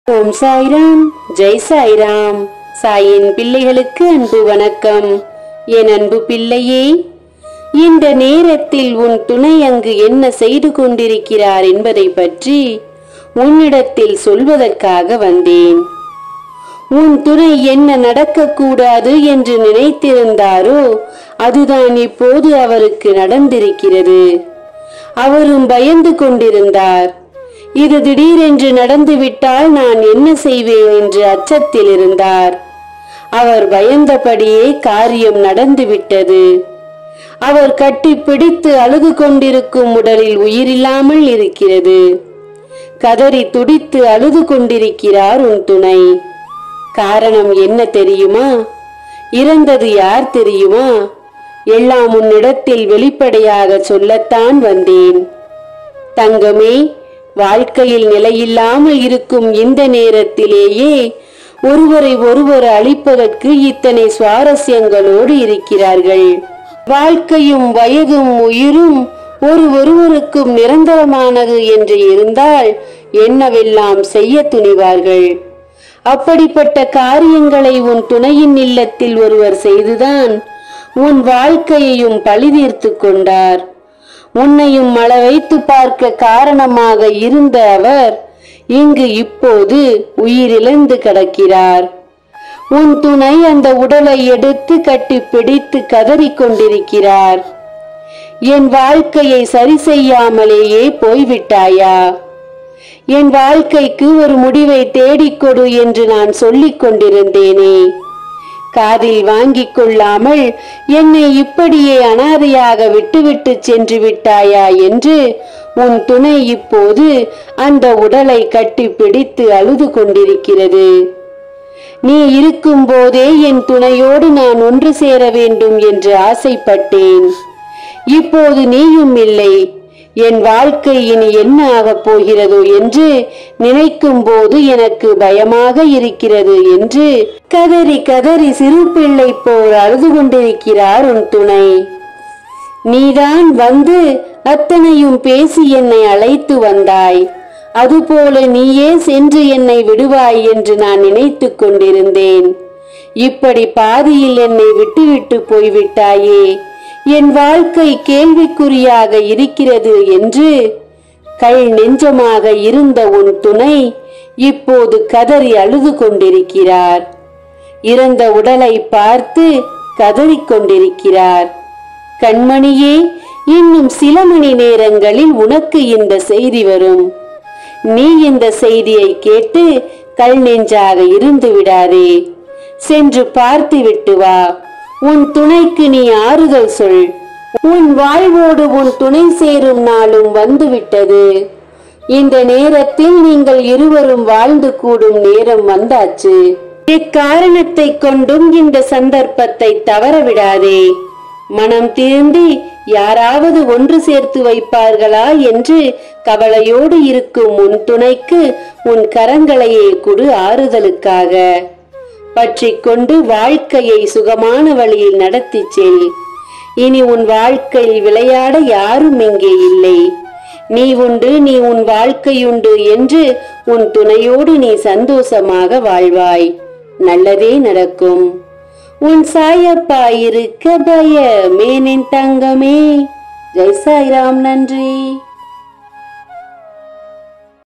ஓம் சாய்ராம் ஜெய் சாய்ராம் சாயின் பிள்ளைகளுக்கு அன்பு வணக்கம் என் அன்பு பிள்ளையே இந்த நேரத்தில் உன் துணை அங்கு என்ன செய்து கொண்டிருக்கிறார் என்பதை பற்றி உன்னிடத்தில் சொல்வதற்காக வந்தேன் உன் துணை என்ன நடக்கக்கூடாது என்று நினைத்திருந்தாரோ அதுதான் இப்போது அவருக்கு நடந்திருக்கிறது அவரும் பயந்து கொண்டிருந்தார் இது திடீரென்று நடந்துவிட்டால் நான் என்ன செய்வேன் என்று அச்சத்தில் இருந்தார் அவர் பயந்தபடியே காரியம் நடந்துவிட்டது அவர் கட்டி பிடித்து அழுது கொண்டிருக்கும் உடலில் உயிரில்லாமல் இருக்கிறது கதறி துடித்து அழுது கொண்டிருக்கிறார் உன் துணை காரணம் என்ன தெரியுமா இறந்தது யார் தெரியுமா எல்லாம் உன்னிடத்தில் வெளிப்படையாக சொல்லத்தான் வந்தேன் தங்கமே வாழ்க்கையில் நிலையில்லாமல் இருக்கும் இந்த நேரத்திலேயே ஒருவரை ஒருவர் அழிப்பதற்கு இத்தனை சுவாரஸ்யங்களோடு இருக்கிறார்கள் வாழ்க்கையும் வயதும் உயிரும் ஒரு ஒருவருக்கும் நிரந்தரமானது என்று இருந்தால் என்னவெல்லாம் செய்ய துணிவார்கள் அப்படிப்பட்ட காரியங்களை உன் துணையின் இல்லத்தில் ஒருவர் செய்துதான் உன் வாழ்க்கையையும் பழிதீர்த்து கொண்டார் உன்னையும் மழ வைத்து பார்க்க காரணமாக இருந்த அவர் இங்கு இப்போது உயிரிழந்து கிடக்கிறார் உன் துணை அந்த உடலை எடுத்து கட்டி பிடித்து கதறிக் கொண்டிருக்கிறார் என் வாழ்க்கையை சரி செய்யாமலேயே போய்விட்டாயா என் வாழ்க்கைக்கு ஒரு முடிவை தேடிக்கொடு என்று நான் சொல்லிக் கொண்டிருந்தேனே காதில் வாங்கிக் கொள்ளாமல் என்னை இப்படியே அனாதையாக விட்டுவிட்டு சென்று விட்டாயா என்று உன் துணை இப்போது அந்த உடலை கட்டி பிடித்து அழுது கொண்டிருக்கிறது நீ இருக்கும் போதே என் துணையோடு நான் ஒன்று சேர வேண்டும் என்று ஆசைப்பட்டேன் இப்போது நீயும் இல்லை என் வாழ்க்கை இனி என்ன ஆகப் போகிறதோ என்று நினைக்கும் போது எனக்கு பயமாக இருக்கிறது என்று கதறி கதறி சிறு பிள்ளை போல் அழுது கொண்டிருக்கிறார் உன் துணை நீதான் வந்து அத்தனையும் பேசி என்னை அழைத்து வந்தாய் அதுபோல நீயே சென்று என்னை விடுவாய் என்று நான் நினைத்துக் கொண்டிருந்தேன் இப்படி பாதியில் என்னை விட்டுவிட்டு போய்விட்டாயே என் வாழ்க்கை கேள்விக்குறியாக இருக்கிறது என்று கல் நெஞ்சமாக இருந்த உன் துணை இப்போது கதறி அழுது கொண்டிருக்கிறார் இறந்த உடலை பார்த்து கதறிக் கொண்டிருக்கிறார் கண்மணியே இன்னும் சில மணி நேரங்களில் உனக்கு இந்த செய்தி வரும் நீ இந்த செய்தியை கேட்டு கல் நெஞ்சாக இருந்து விடாதே சென்று பார்த்து விட்டு வா உன் துணைக்கு நீ ஆறுதல் சொல் உன் வாழ்வோடு உன் துணை சேரும் நாளும் வந்துவிட்டது இந்த நேரத்தில் நீங்கள் இருவரும் வாழ்ந்து கூடும் நேரம் வந்தாச்சு இக்காரணத்தை கொண்டும் இந்த சந்தர்ப்பத்தை தவற விடாதே மனம் திருந்தி யாராவது ஒன்று சேர்த்து வைப்பார்களா என்று கவலையோடு இருக்கும் உன் துணைக்கு உன் கரங்களையே கொடு ஆறுதலுக்காக பற்றிக் கொண்டு வாழ்க்கையை சுகமான வழியில் நடத்திச் செல் இனி உன் வாழ்க்கையில் விளையாட யாரும் இங்கே இல்லை நீ உண்டு நீ உன் வாழ்க்கையுண்டு என்று உன் துணையோடு நீ சந்தோஷமாக வாழ்வாய் நல்லதே நடக்கும் உன் சாயப்பா இருக்க பயமேனின் தங்கமே ஜெய் சாய்ராம் நன்றி